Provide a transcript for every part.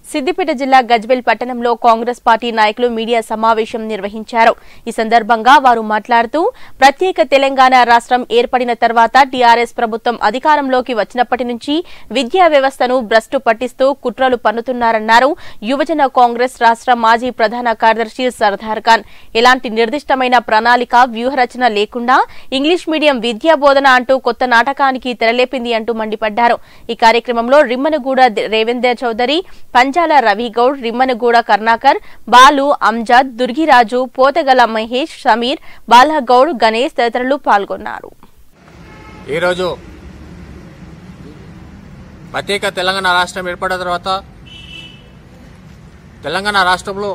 సిద్దిపేట జిల్లా గజ్వెల్ పట్టణంలో కాంగ్రెస్ పార్టీ నాయకులు మీడియా సమావేశం నిర్వహించారు ఈ సందర్భంగా వారు మాట్లాడుతూ ప్రత్యేక తెలంగాణ రాష్ట్రం ఏర్పడిన తర్వాత టీఆర్ఎస్ ప్రభుత్వం అధికారంలోకి వచ్చినప్పటి నుంచి విద్యా వ్యవస్థను భ్రష్టు పట్టిస్తూ కుట్రలు పన్నుతున్నారన్నారు యువజన కాంగ్రెస్ రాష్ట్ర మాజీ ప్రధాన కార్యదర్శి సర్దార్ ఖాన్ ఎలాంటి నిర్దిష్టమైన ప్రణాళిక వ్యూహరచన లేకుండా ఇంగ్లీష్ మీడియం విద్యా బోధన అంటూ కొత్త నాటకానికి తెరలేపింది అంటూ మండిపడ్డారు ఈ కార్యక్రమంలో రిమ్మనగూడ రేవేందర్ చౌదరి పంజాల రవిగౌడ్ రిమ్మనగూడ కర్ణాకర్ బాలు అంజాద్ దుర్గిరాజు పోతగల మహేష్ సమీర్ బాలగౌడ్ గణేష్ తదితరులు పాల్గొన్నారు ఈరోజు ప్రత్యేక తెలంగాణ రాష్ట్రం ఏర్పడిన తర్వాత తెలంగాణ రాష్ట్రంలో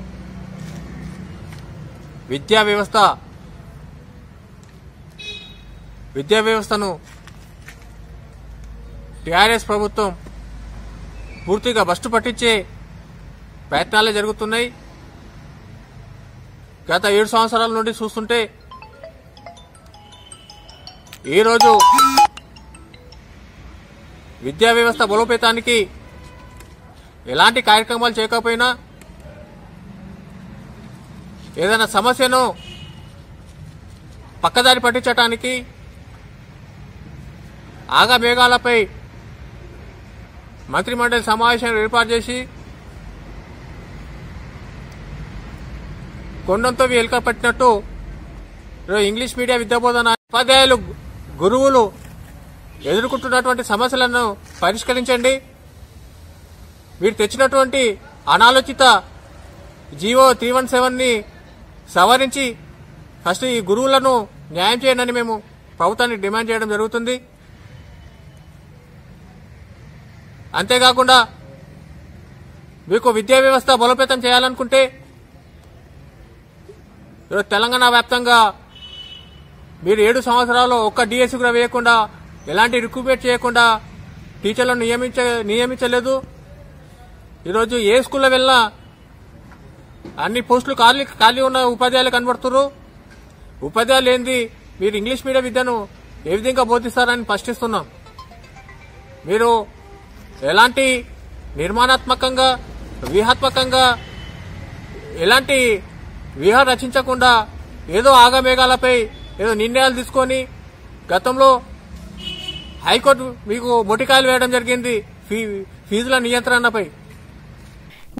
విద్యా వ్యవస్థ విద్యా వ్యవస్థను టీఆర్ఎస్ ప్రభుత్వం పూర్తిగా బస్టు పట్టించే ప్రయత్నాలే జరుగుతున్నాయి గత ఏడు సంవత్సరాల నుండి చూస్తుంటే ఈరోజు విద్యా వ్యవస్థ బలోపేతానికి ఎలాంటి కార్యక్రమాలు చేయకపోయినా ఏదైనా సమస్యను పక్కదారి పట్టించటానికి ఆగా మేఘాలపై మంత్రిమండలి సమావేశాన్ని ఏర్పాటు చేసి కొండంతో ఎలుక పట్టినట్టు ఈరోజు ఇంగ్లీష్ మీడియా విద్యాబోధన ఉపాధ్యాయులు గురువులు ఎదుర్కొంటున్నటువంటి సమస్యలను పరిష్కరించండి మీరు తెచ్చినటువంటి అనాలోచిత జీవో త్రీ వన్ సెవెన్ని సవరించి ఫస్ట్ ఈ గురువులను న్యాయం చేయండి మేము ప్రభుత్వాన్ని డిమాండ్ చేయడం జరుగుతుంది అంతేకాకుండా మీకు విద్యా వ్యవస్థ బలోపేతం చేయాలనుకుంటే ఈరోజు తెలంగాణ వ్యాప్తంగా మీరు ఏడు సంవత్సరాలు ఒక్క డిఎస్సి కూడా వేయకుండా ఎలాంటి రిక్రూట్మెంట్ చేయకుండా టీచర్లను నియమించ నియమించలేదు ఈరోజు ఏ స్కూల్లో వెళ్ళినా అన్ని పోస్టులు ఖాళీ ఖాళీ ఉన్న ఉపాధ్యాయులు కనబడుతున్నారు ఉపాధ్యాయులు ఏంది మీరు ఇంగ్లీష్ మీడియం విద్యను ఏ విధంగా బోధిస్తారని ప్రశ్నిస్తున్నాం మీరు ఎలాంటి నిర్మాణాత్మకంగా వ్యూహాత్మకంగా ఎలాంటి వ్యూహం రచించకుండా ఏదో ఆగమేఘాలపై ఏదో నిర్ణయాలు తీసుకొని గతంలో హైకోర్టు మీకు మొటికాయలు వేయడం జరిగింది ఫీ ఫీజుల నియంత్రణపై